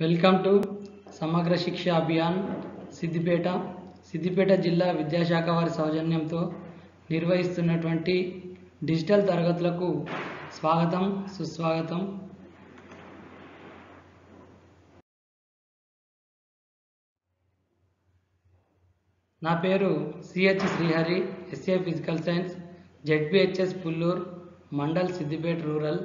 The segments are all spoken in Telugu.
వెల్కమ్ టు సమగ్ర శిక్ష అభియాన్ సిద్దిపేట సిద్దిపేట జిల్లా విద్యాశాఖ వారి సౌజన్యంతో నిర్వహిస్తున్నటువంటి డిజిటల్ తరగతులకు స్వాగతం సుస్వాగతం నా పేరు CH Srihari SA physical science ZPHS Pullur mandal Siddipet rural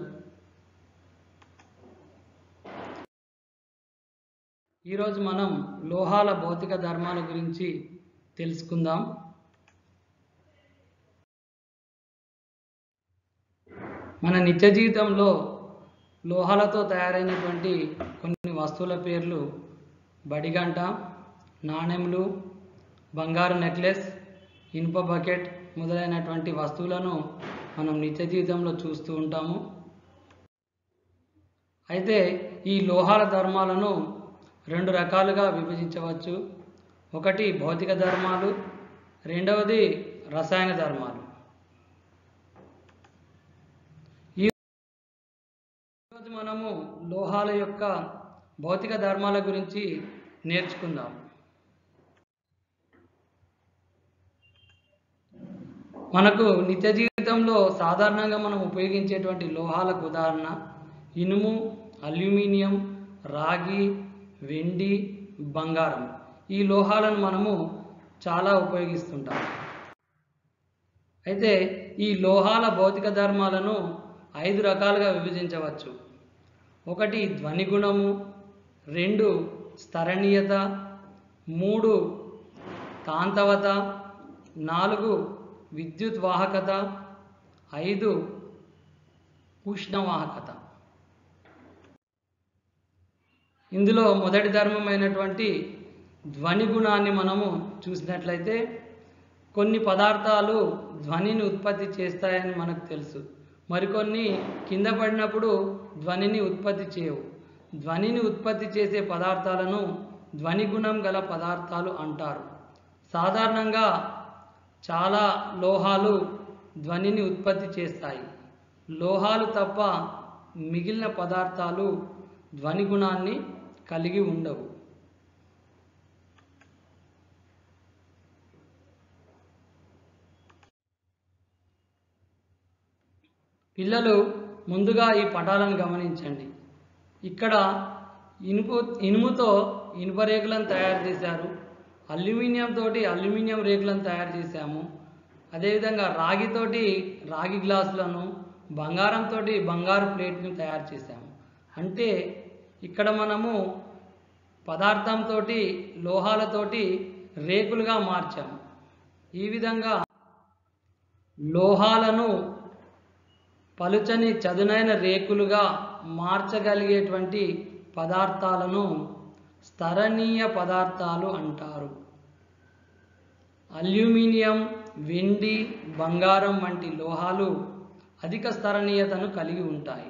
ఈరోజు మనం లోహాల భౌతిక ధర్మాల గురించి తెలుసుకుందాం మన నిత్య జీవితంలో లోహాలతో తయారైనటువంటి కొన్ని వస్తువుల పేర్లు బడిగంట నాణెంలు బంగారు నెక్లెస్ ఇనుప బకెట్ మొదలైనటువంటి వస్తువులను మనం నిత్య జీవితంలో చూస్తూ ఉంటాము అయితే ఈ లోహాల ధర్మాలను రెండు రకాలుగా విభజించవచ్చు ఒకటి భౌతిక ధర్మాలు రెండవది రసాయన ధర్మాలు ఈరోజు మనము లోహాల యొక్క భౌతిక ధర్మాల గురించి నేర్చుకుందాం మనకు నిత్య జీవితంలో సాధారణంగా మనం ఉపయోగించేటువంటి లోహాలకు ఉదాహరణ ఇనుము అల్యూమినియం రాగి వెండి బంగారం ఈ లోహాలను మనము చాలా ఉపయోగిస్తుంటాం అయితే ఈ లోహాల భౌతిక ధర్మాలను ఐదు రకాలుగా విభజించవచ్చు ఒకటి ధ్వని గుణము రెండు స్థరణీయత మూడు కాంతవత నాలుగు విద్యుత్ వాహకత ఐదు ఉష్ణవాహకత ఇందులో మొదటి ధర్మమైనటువంటి ధ్వని గుణాన్ని మనము చూసినట్లయితే కొన్ని పదార్థాలు ధ్వనిని ఉత్పత్తి చేస్తాయని మనకు తెలుసు మరికొన్ని కింద పడినప్పుడు ధ్వనిని ఉత్పత్తి చేయవు ధ్వనిని ఉత్పత్తి చేసే పదార్థాలను ధ్వని గుణం గల పదార్థాలు అంటారు సాధారణంగా చాలా లోహాలు ధ్వనిని ఉత్పత్తి చేస్తాయి లోహాలు తప్ప మిగిలిన పదార్థాలు ధ్వని గుణాన్ని కలిగి ఉండవు పిల్లలు ముందుగా ఈ పటాలను గమనించండి ఇక్కడ ఇనుపు ఇనుముతో ఇనుప రేకులను తయారు చేశారు అల్యూమినియం తోటి అల్యూమినియం రేకులను తయారు చేశాము అదేవిధంగా రాగితోటి రాగి గ్లాసులను బంగారంతో బంగారు ప్లేట్ని తయారు చేశాము అంటే ఇక్కడ మనము పదార్థంతో లోహాలతోటి రేకులుగా మార్చాము ఈ విధంగా లోహాలను పలుచని చదునైన రేకులుగా మార్చగలిగేటువంటి పదార్థాలను స్థరణీయ పదార్థాలు అంటారు అల్యూమినియం వెండి బంగారం వంటి లోహాలు అధిక స్థరణీయతను కలిగి ఉంటాయి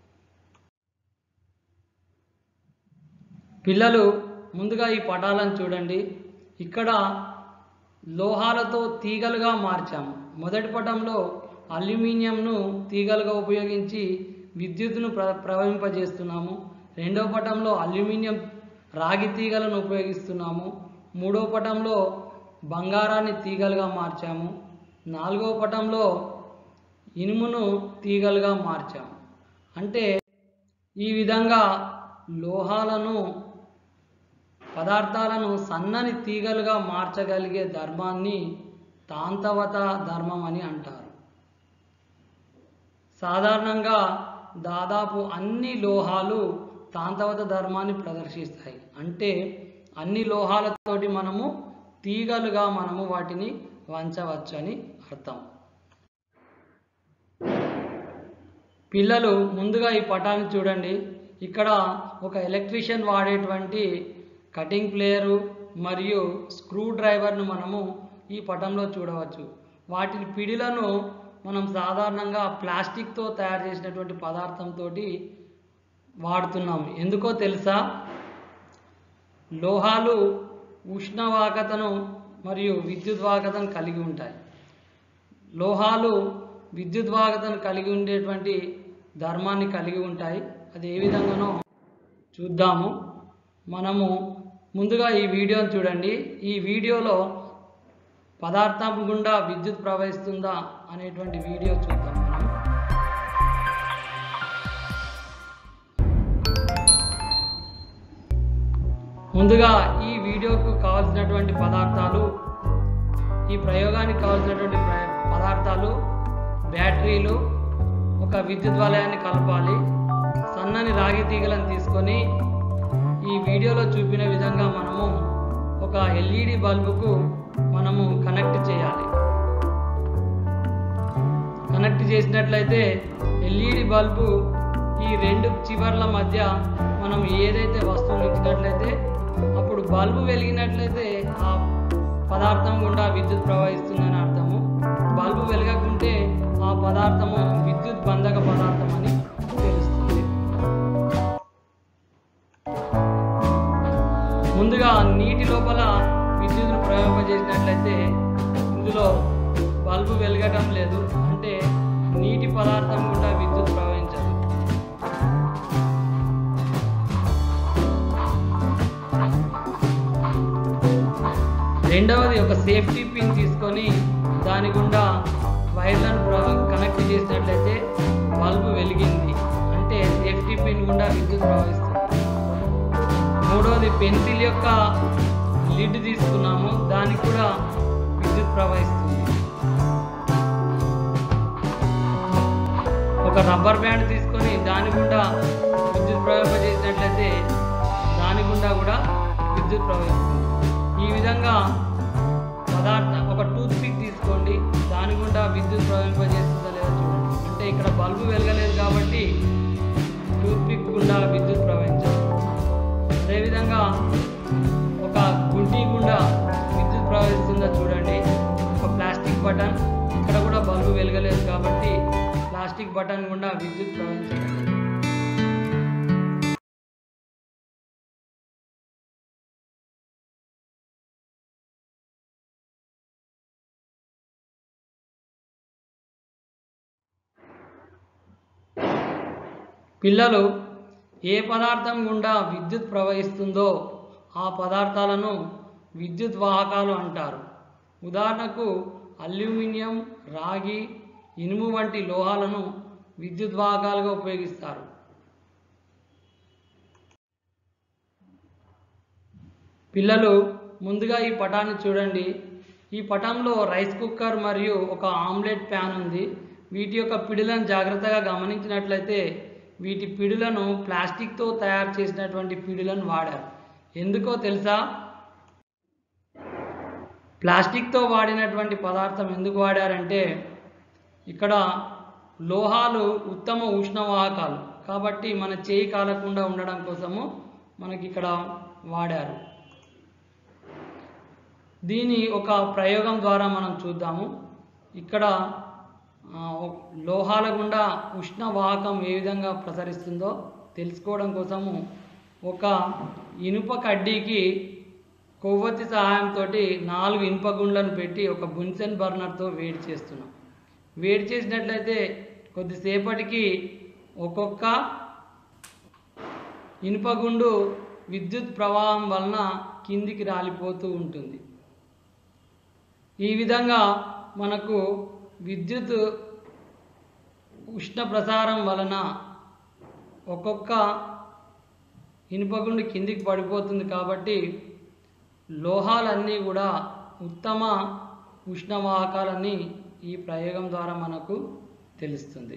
పిల్లలు ముందుగా ఈ పటాలను చూడండి ఇక్కడ లోహాలతో తీగలుగా మార్చాము మొదటి పటంలో అల్యూమినియంను తీగలుగా ఉపయోగించి విద్యుత్తును ప్ర ప్రవహింపజేస్తున్నాము రెండవ పటంలో అల్యూమినియం రాగి తీగలను ఉపయోగిస్తున్నాము మూడవ పటంలో బంగారాన్ని తీగలుగా మార్చాము నాలుగవ పటంలో ఇనుమును తీగలుగా మార్చాము అంటే ఈ విధంగా లోహాలను పదార్థాలను సన్నని తీగలుగా మార్చగలిగే ధర్మాన్ని తాంతవత ధర్మం అని అంటారు సాధారణంగా దాదాపు అన్ని లోహాలు తాంతవత ధర్మాన్ని ప్రదర్శిస్తాయి అంటే అన్ని లోహాలతోటి మనము తీగలుగా మనము వాటిని వంచవచ్చు అని అర్థం పిల్లలు ముందుగా ఈ పటాన్ని చూడండి ఇక్కడ ఒక ఎలక్ట్రీషియన్ వాడేటువంటి కటింగ్ ప్లేయరు మరియు స్క్రూ డ్రైవర్ను మనము ఈ పటంలో చూడవచ్చు వాటి పిడిలను మనం సాధారణంగా ప్లాస్టిక్తో తయారు చేసినటువంటి పదార్థంతో వాడుతున్నాము ఎందుకో తెలుసా లోహాలు ఉష్ణవాహకతను మరియు విద్యుద్వాహకతను కలిగి ఉంటాయి లోహాలు విద్యుద్వాహకతను కలిగి ఉండేటువంటి ధర్మాన్ని కలిగి ఉంటాయి అది ఏ విధంగానో చూద్దాము మనము ముందుగా ఈ వీడియోని చూడండి ఈ వీడియోలో పదార్థం గుండా విద్యుత్ ప్రవహిస్తుందా అనేటువంటి వీడియో చూద్దాం మనం ముందుగా ఈ వీడియోకు కావాల్సినటువంటి పదార్థాలు ఈ ప్రయోగానికి కావాల్సినటువంటి ప్ర- పదార్థాలు బ్యాటరీలు ఒక విద్యుత్ వలయాన్ని కలపాలి సన్నని రాగి తీగలను తీసుకొని ఈ వీడియోలో చూపిన విధంగా మనము ఒక ఎల్ఈడి బల్బుకు మనము కనెక్ట్ చేయాలి కనెక్ట్ చేసినట్లయితే ఎల్ఈడి బల్బు ఈ రెండు చివర్ల మధ్య మనం ఏదైతే వస్తువులు ఇచ్చినట్లయితే అప్పుడు బల్బు వెలిగినట్లయితే ఆ పదార్థం గుండా విద్యుత్ ప్రవహిస్తుందని అర్థము బల్బు వెలగకుంటే ఆ పదార్థము విద్యుత్ బంధక పదార్థం అని తెలుస్తుంది ముందుగా నీటి లోపల విద్యుత్ను ప్రయోగింపజేసినట్లయితే ఇందులో బల్బు వెలగటం లేదు అంటే నీటి పదార్థం గుండా విద్యుత్ ప్రవహించదు రెండవది ఒక సేఫ్టీ పిన్ తీసుకొని దాని గుండా వైర్లను ప్ర- కనెక్ట్ చేసినట్లయితే బల్బు వెలిగింది అంటే సేఫ్టీ పిన్ గుండా విద్యుత్ ప్రవహిస్తుంది మూడవది పెన్సిల్ యొక్క లిడ్ తీసుకున్నాము దానికి కూడా విద్యుత్ ప్రవహిస్తుంది ఒక రబ్బర్ బ్యాండ్ తీసుకొని దాని గుండా విద్యుత్ ప్రవహింపజేసినట్లయితే దాని గుండా కూడా విద్యుత్ ప్రవహిస్తుంది ఈ విధంగా పదార్థ ఒక టూత్ పిక్ తీసుకోండి దాని గుండా విద్యుత్ ప్రవహింపజేస్తుందా లేదా చూడండి అంటే ఇక్కడ బల్బు వెలగలేదు కాబట్టి టూత్ పిక్ గుండా విద్యుత్ ప్రవహించదు అదేవిధంగా ఒక గుంటి గుండా విద్యుత్ ప్రవహిస్తుందో చూడండి ఒక ప్లాస్టిక్ బటన్ ఇక్కడ కూడా బల్బు వెలగలేదు కాబట్టి ప్లాస్టిక్ బటన్ గుండా విద్యుత్ ప్రవహించదు పిల్లలు ఏ పదార్థం గుండా విద్యుత్ ప్రవహిస్తుందో ఆ పదార్థాలను విద్యుత్ వాహకాలు అంటారు ఉదాహరణకు అల్యూమినియం రాగి ఇనుము వంటి లోహాలను విద్యుత్ వాహకాలుగా ఉపయోగిస్తారు పిల్లలు ముందుగా ఈ పటాన్ని చూడండి ఈ పటంలో రైస్ కుక్కర్ మరియు ఒక ఆమ్లెట్ ప్యాన్ ఉంది వీటి యొక్క పిడులను జాగ్రత్తగా గమనించినట్లయితే వీటి పిడులను ప్లాస్టిక్తో తయారు చేసినటువంటి పిడులను వాడారు ఎందుకో తెలుసా ప్లాస్టిక్తో వాడినటువంటి పదార్థం ఎందుకు వాడారంటే ఇక్కడ లోహాలు ఉత్తమ ఉష్ణవాహకాలు కాబట్టి మన చేయి కాలకుండా ఉండడం కోసము మనకి ఇక్కడ వాడారు దీని ఒక ప్రయోగం ద్వారా మనం చూద్దాము ఇక్కడ ఆ, లోహాల గుండా ఉష్ణ వాహకం ఏ విధంగా ప్రసరిస్తుందో తెలుసుకోవడం కోసము ఒక ఇనుప కడ్డీకి కొవ్వొత్తి సహాయంతో నాలుగు ఇనుప గుండ్లను పెట్టి ఒక బున్సెన్ బర్నర్తో వేడి చేస్తున్నాం వేడి చేసినట్లయితే కొద్దిసేపటికి ఒక్కొక్క ఇనుపగుండు విద్యుత్ ప్రవాహం వలన కిందికి రాలిపోతూ ఉంటుంది ఈ విధంగా మనకు విద్యుత్ ఉష్ణ ప్రసారం వలన ఒక్కొక్క ఇనుపగుండు కిందికి పడిపోతుంది కాబట్టి లోహాలన్నీ కూడా ఉత్తమ ఉష్ణవాహకాలని ఈ ప్రయోగం ద్వారా మనకు తెలుస్తుంది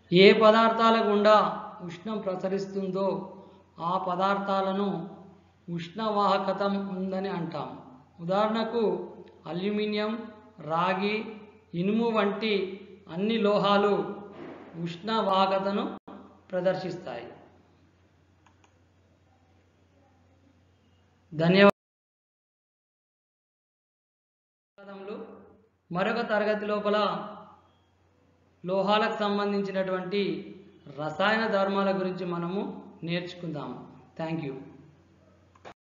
ఏ పదార్థాల గుండా ఉష్ణం ప్రసరిస్తుందో ఆ పదార్థాలను ఉష్ణవాహకతం ఉందని అంటాం ఉదాహరణకు అల్యూమినియం రాగి ఇనుము వంటి అన్ని లోహాలు ఉష్ణవాహకతను ప్రదర్శిస్తాయి ధన్యవాదములు మరొక తరగతి లోపల లోహాలకు సంబంధించినటువంటి రసాయన ధర్మాల గురించి మనము నేర్చుకుందాము థ్యాంక్ యూ